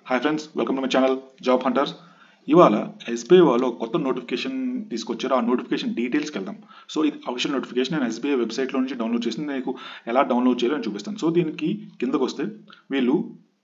hi friends welcome to my channel job hunters ఇవాళ SBI వాళ్ళు ఒక కొత్త నోటిఫికేషన్ తీసుకొచ్చారు ఆ నోటిఫికేషన్ డీటెయిల్స్కి వెళ్దాం సో ఇది అఫిషియల్ నోటిఫికేషన్ నేను ఎస్బీఐ వెబ్సైట్లో నుంచి డౌన్లోడ్ చేసి మీకు ఎలా డౌన్లోడ్ చేయాలో నేను చూపిస్తాను సో దీనికి కిందకు వస్తే వీళ్ళు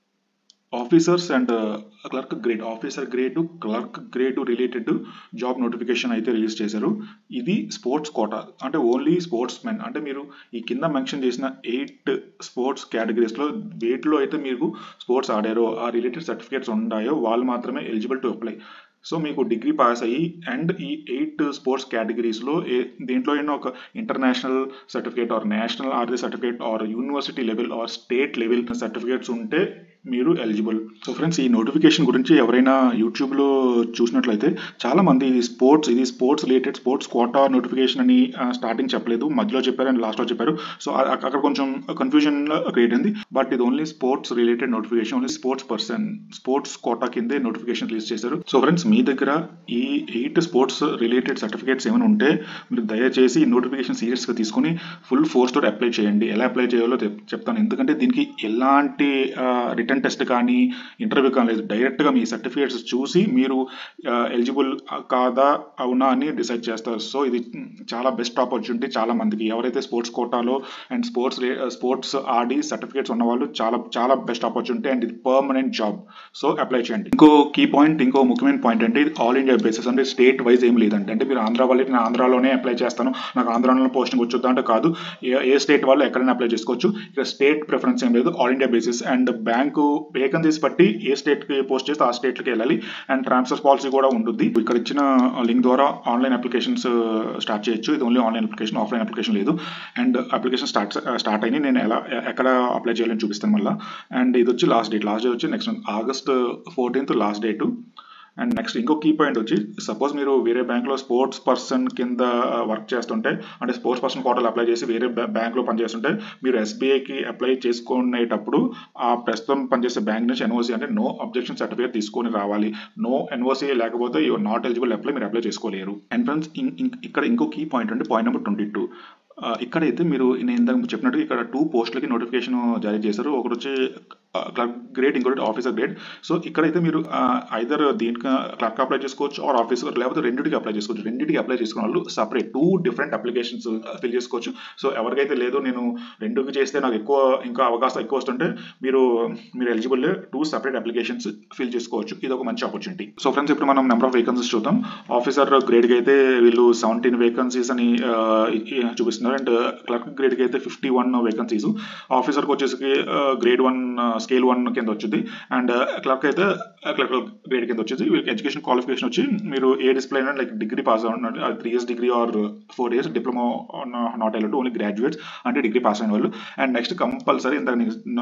officers and clerk grade officer grade clerk grade related job notification అయితే రిలీజ్ చేశారు ఇది స్పోర్ట్స్ కోటా అంటే ఓన్లీ స్పోర్ట్స్ మెన్ అంటే మీరు ఈ కింద మెన్షన్ చేసిన ఎయిట్ స్పోర్ట్స్ కేటగిరీస్లో వేటిలో అయితే మీరు స్పోర్ట్స్ ఆడారో ఆ రిలేటెడ్ సర్టిఫికేట్స్ ఉన్నాయో వాళ్ళు మాత్రమే ఎలిజిబుల్ టు అప్లై సో మీకు డిగ్రీ పాస్ అయ్యి అండ్ ఈ ఎయిట్ స్పోర్ట్స్ కేటగిరీస్లో ఏ దేంట్లో అయినా ఒక ఇంటర్నేషనల్ సర్టిఫికేట్ ఆర్ నేషనల్ ఆర్డీ certificate or university level or state level certificates ఉంటే మీరు ఎలిజిబుల్ సో ఫ్రెండ్స్ ఈ నోటిఫికేషన్ గురించి ఎవరైనా యూట్యూబ్లో చూసినట్లయితే చాలా మంది ఇది స్పోర్ట్స్ ఇది sports related sports quota notification అని స్టార్టింగ్ చెప్పలేదు మధ్యలో చెప్పారు అండ్ లాస్ట్లో చెప్పారు సో అక్కడ కొంచెం కన్ఫ్యూజన్ క్రియేట్ అయింది బట్ ఇది only sports related notification only sports person sports quota కిందే నోటిఫికేషన్ రిలీజ్ చేశారు సో ఫ్రెండ్స్ మీ దగ్గర ఈ ఎయిట్ స్పోర్ట్స్ రిలేటెడ్ సర్టిఫికేట్స్ ఏమైనా ఉంటే మీరు దయచేసి ఈ నోటిఫికేషన్ సీరియస్గా తీసుకుని ఫుల్ ఫోర్స్ తోటి అప్లై చేయండి ఎలా అప్లై చేయాలో చెప్తాను ఎందుకంటే దీనికి ఎలాంటి రిటర్న్ టెస్ట్ కానీ ఇంటర్వ్యూ కానీ లేదు డైరెక్ట్గా మీ సర్టిఫికేట్స్ చూసి మీరు ఎలిజిబుల్ కాదా అవునా అని డిసైడ్ చేస్తారు సో ఇది చాలా బెస్ట్ ఆపర్చునిటీ చాలా మందికి ఎవరైతే స్పోర్ట్స్ కోటాలో అండ్ స్పోర్ట్స్ స్పోర్ట్స్ ఆడి సర్టిఫికేట్స్ ఉన్న వాళ్ళు చాలా చాలా బెస్ట్ ఆపర్చునిటీ అండ్ ఇది పర్మనెంట్ జాబ్ సో అప్లై చేయండి ఇంకో కీ పాయింట్ ఇంకో ముఖ్యమైన పాయింట్ అంటే ఇది ఆల్ ఇండియా బేసిస్ అంటే స్టేట్ వైజ్ ఏం లేదంటే అంటే మీరు ఆంధ్ర వాళ్ళకి నేను ఆంధ్రాలోనే అప్లై చేస్తాను నాకు ఆంధ్రాలో పోస్టింగ్ వచ్చుద్దా అంటే కాదు ఏ స్టేట్ వాళ్ళు ఎక్కడైనా అప్లై చేసుకోవచ్చు ఇక్కడ స్టేట్ ప్రిఫరెన్స్ ఏం లేదు all India basis and bank vacancies బట్టి ఏ స్టేట్కి పోస్ట్ చేస్తే ఆ స్టేట్కి వెళ్ళాలి అండ్ ట్రాన్స్ఫర్ పాలసీ కూడా ఉంటుంది ఇక్కడ ఇచ్చిన లింక్ ద్వారా ఆన్లైన్ అప్లికేషన్స్ స్టార్ట్ చేయొచ్చు ఇది only online application offline application లేదు అండ్ అప్లికేషన్ స్టార్ట్ స్టార్ట్ అయింది నేను ఎలా ఎక్కడ అప్లై చేయాలని చూపిస్తాను మళ్ళీ అండ్ ఇది వచ్చి లాస్ట్ డేట్ లాస్ట్ డేట్ వచ్చి next August fourteenth last date and next ఇంకో కీ పాయింట్ వచ్చి సపోజ్ మీరు వేరే బ్యాంక్లో స్పోర్ట్స్ పర్సన్ కింద వర్క్ చేస్తుంటే అంటే స్పోర్ట్స్ పర్సన్ పోర్టల్ అప్లై చేసి వేరే బ్యాంక్లో పనిచేస్తుంటే మీరు ఎస్బీఐకి అప్లై చేసుకునేటప్పుడు ఆ ప్రస్తుతం పనిచేసే బ్యాంక్ నుంచి ఎన్ఓసీ అంటే నో అబ్జెక్షన్ సర్టిఫికేట్ తీసుకొని రావాలి నో ఎన్ఓసీ లేకపోతే యువర్ నాట్ ఎలిజిబుల్ అప్లై మీరు అప్లై చేసుకోలేరు అండ్ ఫ్రెండ్స్ ఇక్కడ ఇంకో కీ పాయింట్ అంటే పాయింట్ నెంబర్ ట్వంటీ టూ ఇక్కడైతే మీరు నేను ఇందాక చెప్పినట్టు ఇక్కడ టూ పోస్టులకి నోటిఫికేషన్ జారీ చేశారు ఒకటి వచ్చి క్లర్క్ గ్రేడ్ ఇంకోటి ఆఫీసర్ గ్రేడ్ సో ఇక్కడైతే మీరు ఐదర్ దీనికి క్లర్క్ అప్లై చేసుకోవచ్చు ఆర్ ఆఫీసర్ లేకపోతే రెండింటికి అప్లై చేసుకోవచ్చు రెండింటికి అప్లై చేసుకున్న వాళ్ళు separate two different applications fill చేసుకోవచ్చు సో ఎవరికైతే లేదో నేను రెండుకి చేస్తే నాకు ఎక్కువ ఇంకా అవకాశం ఎక్కువ వస్తుంటే మీరు మీరు eligible two separate applications fill చేసుకోవచ్చు ఇది ఒక మంచి ఆపర్చునిటీ సో ఫ్రెండ్స్ ఇప్పుడు మనం నెంబర్ ఆఫ్ వేకెన్సీస్ చూద్దాం ఆఫీసర్ గ్రేడ్కి అయితే వీళ్ళు సెవెంటీన్ వేకెన్సీస్ అని చూపిస్తున్నారు అండ్ క్లర్క్ గ్రేడ్కి అయితే ఫిఫ్టీ వన్ వేకెన్సీస్ ఆఫీసర్కి వచ్చేసి గ్రేడ్ వన్ స్కేల్ వన్ కింద వచ్చింది అండ్ క్లర్క్ అయితే క్లర్క్ గ్రేడ్ కింద వచ్చేసి వీళ్ళకి ఎడ్యుకేషన్ క్వాలిఫికేషన్ వచ్చి మీరు ఏ డిస్ప్లే అయినా లైక్ డిగ్రీ పాస్ అవుతున్నారు three years degree or four years diploma not వెళ్ళట్టు ఓన్లీ గ్రాడ్యుయేట్స్ అంటే డిగ్రీ పాస్ అయిన వాళ్ళు అండ్ నెక్స్ట్ కంపల్సరీ ఇంత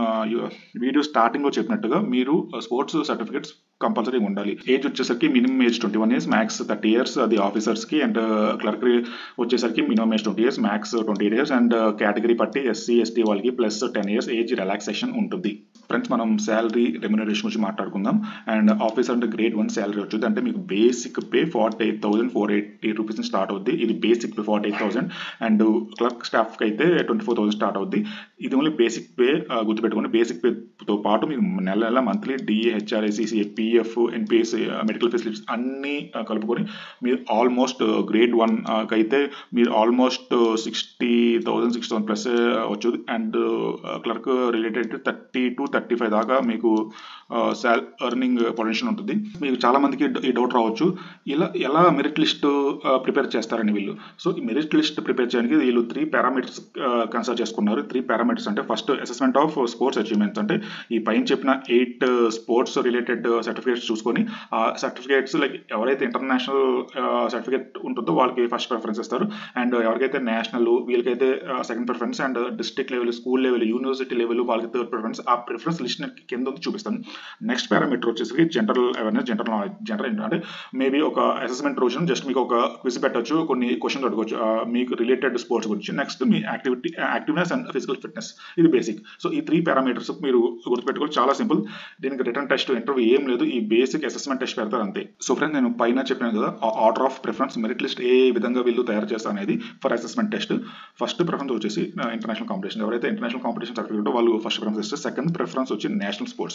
వీడియో స్టార్టింగ్లో చెప్పినట్టుగా మీరు స్పోర్ట్స్ సర్టిఫికేట్స్ కంపల్సరీ ఉండాలి ఏజ్ వచ్చేసరికి minimum age twenty one years max thirty years అది ఆఫీసర్స్కి అండ్ క్లర్క్ వచ్చేసరికి minimum age twenty years max twenty years and category పట్టి ఎస్సీ ఎస్టీ వాళ్ళకి plus ten years age relaxation ఉంటుంది ఫ్రెండ్స్ మనం salary remuneration గురించి మాట్లాడుకుందాం అండ్ ఆఫీసర్ అంటే గ్రేడ్ వన్ శాలరీ వచ్చింది అంటే మీకు basic pay forty eight thousand four eighty rupees start అవుద్ది ఇది basic pay forty eight thousand and clerk స్టాఫ్కి అయితే ట్వంటీ ఫోర్ థౌసండ్ స్టార్ట్ అవుద్ది ఇది ఓన్లీ బేసిక్ పే గుర్తుపెట్టుకోండి బేసిక్ పేతో పాటు మీకు నెల నెల monthly DA HRA CC PF NPS medical facilities అన్నీ కలుపుకొని మీరు ఆల్మోస్ట్ గ్రేడ్ వన్ అయితే మీరు almost sixty thousand six thousand plus వచ్చేది and clerk related thirty to thirty five దాకా మీకు సాల్ ఎర్నింగ్ పొటెన్షియల్ ఉంటుంది మీకు చాలా మందికి ఈ డౌట్ రావచ్చు ఇలా ఎలా మెరిట్ లిస్ట్ ప్రిపేర్ చేస్తారని వీళ్ళు సో ఈ మెరిట్ లిస్ట్ ప్రిపేర్ చేయడానికి వీళ్ళు త్రీ పారామీటర్స్ కన్సిడర్ చేసుకున్నారు త్రీ పారామీటర్స్ అంటే first assessment of sports achievements అంటే ఈ పైన చెప్పిన ఎయిట్ స్పోర్ట్స్ రిలేటెడ్ సర్టిఫికేట్స్ చూసుకొని ఆ సర్టిఫికేట్స్ లైక్ ఎవరైతే ఇంటర్నేషనల్ సర్టిఫికేట్ ఉంటుందో వాళ్ళకి ఫస్ట్ ప్రిఫరెన్స్ ఇస్తారు అండ్ ఎవరికైతే నేషనల్ వీళ్ళకైతే second preference and district level school level university level వాళ్ళకి థర్డ్ ప్రిఫరెన్స్ ఆ ప్రిఫరెన్స్ లిస్ట్ కింద ఉంది చూపిస్తాను నెక్స్ట్ పారామీటర్ వచ్చేసి general awareness general knowledge general ఏంటంటే మేబీ ఒక అసెస్మెంట్ రోజున జస్ట్ మీకు ఒక క్విజ్ పెట్టచ్చు కొన్ని క్వశ్చన్స్ అడగవచ్చు మీకు రిలేటెడ్ స్పోర్ట్స్ గురించి నెక్స్ట్ మీ activity activeness and physical fitness ఇది బేసిక్ సో ఈ త్రీ పారామీటర్స్ మీరు గుర్తుపెట్టుకోవాలి చాలా సింపుల్ దీనికి రిటర్న్ టెస్ట్ ఇంటర్వ్యూ ఏం లేదు ఈ బేసిక్ అసెస్మెంట్ టెస్ట్ పెడతారు అంతే సో ఫ్రెండ్ నేను పైన చెప్పాను కదా order of preference merit list ఏ విధంగా వీళ్ళు తయారు చేస్తారు అనేది for assessment test first preference వచ్చేసి ఇంటర్నేషనల్ కాంపిటీషన్ ఎవరైతే ఇంటర్నేషనల్ కాంపిటీషన్ సర్టిఫికేట్ వాళ్ళు ఫస్ట్ ప్రిఫరెన్స్ ఇస్తే సెకండ్ ప్రిఫరెన్స్ వచ్చి నేషనల్ స్పోర్ట్స్ నేషనల్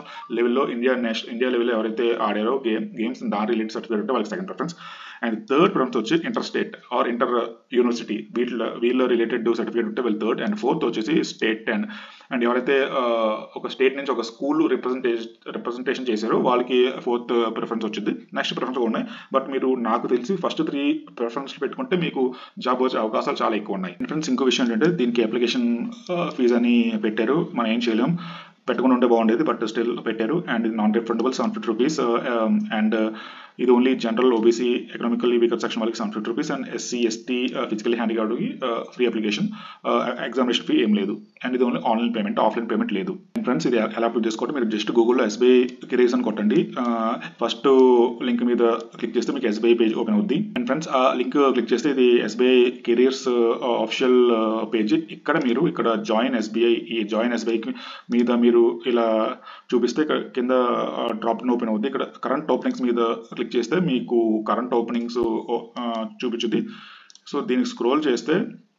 లెవెల్లో ఇండియా నేషనల్ ఇండియా లెవెల్లో ఎవరైతే ఆడారో గేమ్ గేమ్స్ దాని రిలేటెడ్ సర్టిఫికేట్ ఉంటే వాళ్ళకి second preference and third preference వచ్చి inter state or inter university వీళ్ళ వీళ్ళ రిలేటెడ్ సర్టిఫికేట్ ఉంటే వీళ్ళు థర్డ్ అండ్ ఫోర్త్ వచ్చేసి స్టేట్ అండ్ అండ్ ఎవరైతే ఆ, ఒక స్టేట్ నుంచి ఒక స్కూల్ రిప్రజెంటేషన్ రిప్రజెంటేషన్ చేశారో వాళ్ళకి ఫోర్త్ ప్రిఫరెన్స్ వచ్చింది నెక్స్ట్ ప్రిఫరెన్స్ ఉన్నాయి బట్ మీరు నాకు తెలిసి ఫస్ట్ త్రీ ప్రిఫరెన్స్ పెట్టుకుంటే మీకు జాబ్ వచ్చే అవకాశాలు చాలా ఎక్కువ ఉన్నాయి ఫ్రెండ్స్ ఇంకో విషయం ఏంటంటే దీనికి అప్లికేషన్ ఫీజ్ అని పెట్టారు మనం ఏం చేయలేం పెట్టుకుని ఉంటే బాగుండేది బట్ స్టిల్ పెట్టారు అండ్ ఇది non refundable seven fifty rupees and ఇది only general OBC economically weaker section వాళ్ళకి seven fifty rupees and SC ST physically హ్యాండిక్యాప్డ్కి ఫ్రీ అప్లికేషన్ ఎగ్జామినేషన్ ఫీ ఏం లేదు అండ్ ఇది only online payment offline payment లేదు and friends ఇది ఎలా apply చేసుకోవడం మీరు జస్ట్ గూగుల్లో ఎస్బీఐ కెరీర్స్ అని కొట్టండి ఫస్ట్ లింక్ మీద క్లిక్ చేస్తే మీకు ఎస్బీఐ పేజ్ ఓపెన్ అవుద్ది అండ్ ఫ్రెండ్స్ ఆ లింక్ క్లిక్ చేస్తే ఇది ఎస్బీఐ కెరీర్స్ ఆఫిషియల్ పేజ్ ఇక్కడ మీరు ఇక్కడ జాయిన్ ఎస్బీఐ ఈ జాయిన్ ఎస్బీఐ మీద మీరు ఇలా చూపిస్తే ఇక్కడ కింద డ్రాప్ డౌన్ ఓపెన్ అవుద్ది ఇక్కడ కరెంట్ ఓపెనింగ్స్ మీద క్లిక్ చేస్తే మీకు కరెంట్ ఓపెనింగ్స్ చూపించుద్ది సో దీనికి స్క్రోల్ చేస్తే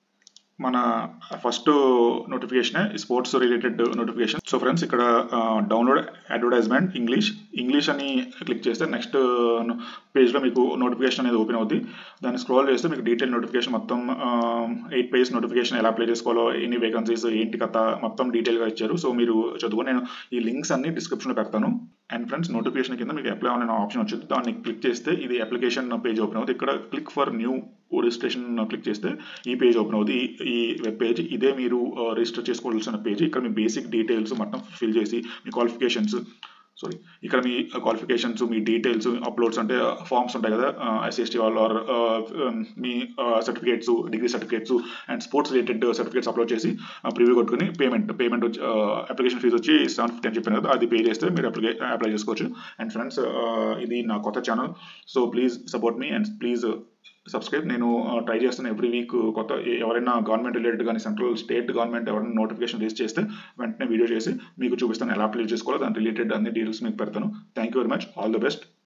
మన first notification sports related notification so friends ఇక్కడ డౌన్లోడ్ అడ్వర్టైజ్మెంట్ ఇంగ్లీష్ ఇంగ్లీష్ అని క్లిక్ చేస్తే నెక్స్ట్ పేజ్లో మీకు నోటిఫికేషన్ అనేది ఓపెన్ అవుద్ది దాన్ని స్క్రోల్ చేస్తే మీకు డీటెయిల్ నోటిఫికేషన్ మొత్తం ఎయిట్ పేజ్ నోటిఫికేషన్ ఎలా అప్లై చేసుకోవాలో ఎన్ని వేకెన్సీస్ ఏంటి కథ మొత్తం డీటెయిల్గా ఇచ్చారు సో మీరు చదువుకొని నేను ఈ లింక్స్ అన్ని డిస్క్రిప్షన్లో పెడతాను అండ్ ఫ్రెండ్స్ నోటిఫికేషన్ కింద మీకు అప్లై అనే ఆప్షన్ వచ్చింది దాన్ని క్లిక్ చేస్తే ఇది అప్లికేషన్ పేజ్ ఓపెన్ అవుతుంది ఇక్కడ click for new registration click చేస్తే ఈ పేజ్ ఓపెన్ అవుతుంది ఈ- ఈ వెబ్ పేజ్ ఇదే మీరు రిజిస్టర్ చేసుకోవాల్సిన పేజ్ ఇక్కడ మీ బేసిక్ డీటెయిల్స్ మొత్తం ఫిల్ చేసి మీ క్వాలిఫికేషన్స్ సారీ ఇక్కడ మీ క్వాలిఫికేషన్స్ మీ డీటెయిల్స్ అప్లోడ్స్ అంటే ఫామ్స్ ఉంటాయి కదా ఎస్ఎస్టీ వాళ్ళు ఆర్ మీ certificates degree certificates and sports related certificates upload చేసి ప్రివ్యూ కొట్టుకుని పేమెంట్ పేమెంట్ వచ్చి అప్లికేషన్ ఫీజు వచ్చి సెవెన్ ఫిఫ్టీ అని చెప్పాను కదా అది పే చేస్తే మీరు అప్లై అప్లై చేసుకోవచ్చు అండ్ ఫ్రెండ్స్ ఇది నా కొత్త ఛానల్ సో ప్లీజ్ సపోర్ట్ మీ అండ్ ప్లీజ్ సబ్స్క్రైబ్ నేను ట్రై చేస్తాను ఎవ్రీ వీక్ కొత్త ఎ- ఎవరైనా గవర్నమెంట్ రిలేటెడ్ కానీ సెంట్రల్ స్టేట్ గవర్నమెంట్ ఎవరైనా నోటిఫికేషన్ రిలీజ్ చేస్తే వెంటనే వీడియో చేసి మీకు చూపిస్తాను ఎలా అప్లై చేసుకోవాలో దాని రిలేటెడ్ అన్ని డీటెయిల్స్ మీకు పెడతాను thank you very much all the best